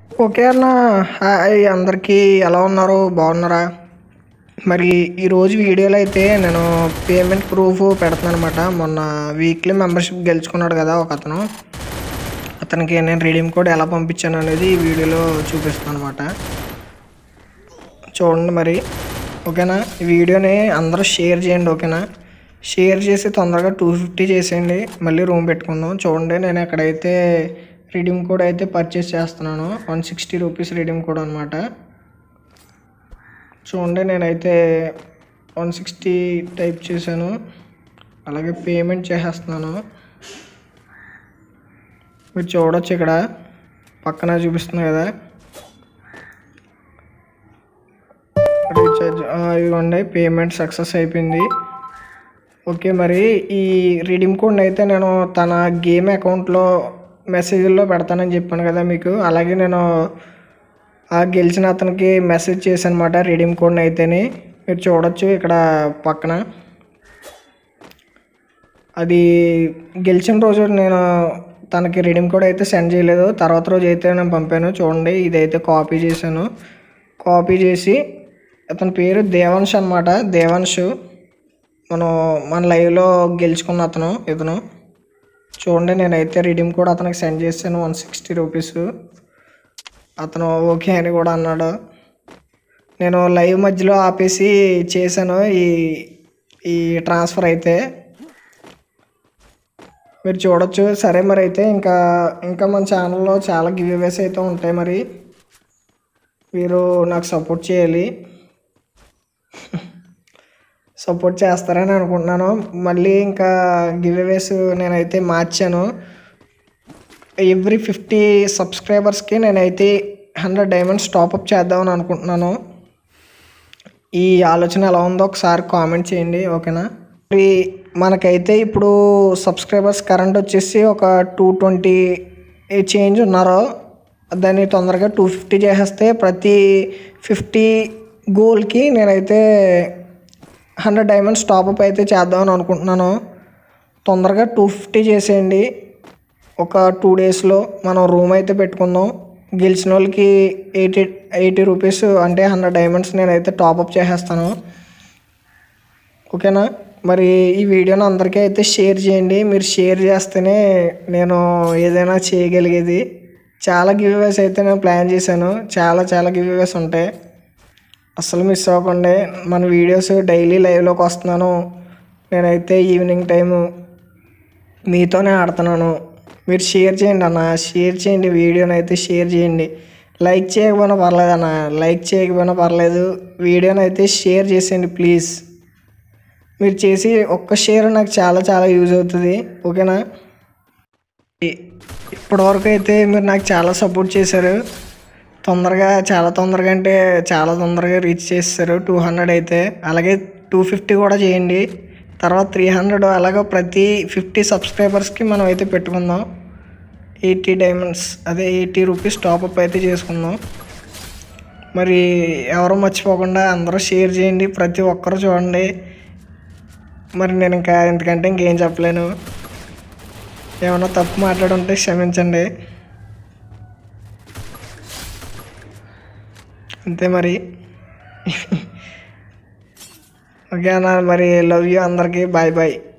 okay అన్న hi అందరికీ ఎలా ఉన్నారు బాగున్నారా మరి ఈరోజు వీడియోలో అయితే నేను పేమెంట్ ప్రూఫ్ పెడుతున్నాను అనమాట మొన్న వీక్లీ మెంబర్షిప్ గెలుచుకున్నాడు కదా ఒక అతను అతనికి నేను రీడీమ్ కోడ్ ఎలా పంపించాను అనేది ఈ వీడియోలో చూపిస్తాను అనమాట చూడండి మరి ఓకేనా ఈ వీడియోని అందరూ షేర్ చేయండి ఓకేనా షేర్ చేసి తొందరగా టూ ఫిఫ్టీ చేసేయండి మళ్ళీ రూమ్ పెట్టుకుందాం చూడండి నేను ఎక్కడైతే రీడీమ్ కోడ్ అయితే పర్చేస్ చేస్తున్నాను one sixty rupees redeem code అనమాట చూడండి నేనైతే వన్ సిక్స్టీ టైప్ చేశాను అలాగే పేమెంట్ చేసేస్తున్నాను మీరు చూడొచ్చు ఇక్కడ పక్కన చూపిస్తుంది కదా రీఛార్జ్ ఇదిగోండి పేమెంట్ సక్సెస్ అయిపోయింది ఓకే మరి ఈ రీడీమ్ కోడ్ అయితే నేను తన గేమ్ అకౌంట్లో మెసేజ్లో పెడతానని చెప్పాను కదా మీకు అలాగే నేను ఆ గెలిచిన అతనికి మెసేజ్ చేశాను అనమాట రీడీమ్ కోడ్ని అయితేనే మీరు చూడొచ్చు ఇక్కడ పక్కన అది గెలిచిన రోజు నేను తనకి రీడీమ్ కోడ్ అయితే సెండ్ చేయలేదు తర్వాత రోజు అయితే నేను పంపాను చూడండి ఇదైతే కాపీ చేశాను కాపీ చేసి అతని పేరు దేవాంశ్ అనమాట దేవాంశ్ మనం మన లైవ్లో గెలుచుకున్న అతను ఇతను చూడండి నేనైతే రీడీమ్ కోడ్ అతనికి సెండ్ చేశాను వన్ సిక్స్టీ రూపీస్ అతను ఓకే అని కూడా అన్నాడు నేను లైవ్ మధ్యలో ఆపేసి చేశాను ఈ ఈ ట్రాన్స్ఫర్ అయితే మీరు చూడొచ్చు సరే మరి అయితే ఇంకా ఇంకా మన ఛానల్లో చాలా గివ్వేస్ అయితే ఉంటాయి మరి మీరు నాకు సపోర్ట్ చేయాలి సపోర్ట్ చేస్తారని అనుకుంటున్నాను మళ్ళీ ఇంకా గివ్వేస్ నేనైతే మార్చాను ఎవ్రీ ఫిఫ్టీ సబ్స్క్రైబర్స్కి నేనైతే హండ్రెడ్ డైమండ్స్ టాప్అప్ చేద్దామని అనుకుంటున్నాను ఈ ఆలోచన ఎలా ఉందో ఒకసారి కామెంట్ చేయండి ఓకేనా మరి మనకైతే ఇప్పుడు సబ్స్క్రైబర్స్ కరెంట్ వచ్చేసి ఒక టూ ట్వంటీ చేంజ్ ఉన్నారు దాన్ని తొందరగా టూ ఫిఫ్టీ చేసేస్తే ప్రతి ఫిఫ్టీ గోల్కి నేనైతే హండ్రెడ్ డైమండ్స్ టాప్అప్ అయితే చేద్దామని అనుకుంటున్నాను తొందరగా టూ ఫిఫ్టీ చేసేయండి ఒక టూ డేస్లో మనం రూమ్ అయితే పెట్టుకుందాం గెలిచిన వాళ్ళకి ఎయిటీ ఎయిటీ రూపీస్ అంటే హండ్రెడ్ డైమండ్స్ నేనైతే టాప్అప్ చేసేస్తాను ఓకేనా మరి ఈ వీడియోని అందరికీ అయితే షేర్ చేయండి మీరు షేర్ చేస్తేనే నేను ఏదైనా చేయగలిగేది చాలా గివ్వేస్ అయితే నేను ప్లాన్ చేశాను చాలా చాలా గివ్వేస్ ఉంటాయి అస్సలు మిస్ అవ్వకండి మన వీడియోస్ డైలీ లైవ్లోకి వస్తున్నాను నేనైతే ఈవినింగ్ టైము మీతోనే ఆడుతున్నాను మీరు షేర్ చేయండి అన్న షేర్ చేయండి వీడియోని అయితే షేర్ చేయండి లైక్ చేయకపోయినా పర్లేదు అన్న లైక్ చేయకపోయినా పర్లేదు వీడియోని అయితే షేర్ చేసేయండి ప్లీజ్ మీరు చేసి ఒక్క షేర్ నాకు చాలా చాలా యూజ్ అవుతుంది ఓకేనా ఇప్పటివరకు అయితే మీరు నాకు చాలా సపోర్ట్ చేశారు తొందరగా చాలా తొందరగా అంటే చాలా తొందరగా రీచ్ చేస్తారు టూ హండ్రెడ్ అయితే అలాగే టూ ఫిఫ్టీ కూడా చేయండి తర్వాత త్రీ హండ్రెడ్ అలాగే ప్రతి ఫిఫ్టీ సబ్స్క్రైబర్స్కి మనం అయితే పెట్టుకుందాం ఎయిటీ డైమండ్స్ అదే ఎయిటీ రూపీస్ టాప్అప్ అయితే చేసుకుందాం మరి ఎవరు మర్చిపోకుండా అందరూ షేర్ చేయండి ప్రతి ఒక్కరు చూడండి మరి నేను ఇంకా ఎందుకంటే ఇంకేం చెప్పలేను ఏమన్నా తప్పు మాట్లాడుంటే క్షమించండి అంతే మరి ఓకే అన్న మరి లవ్ యూ అందరికీ బాయ్ బాయ్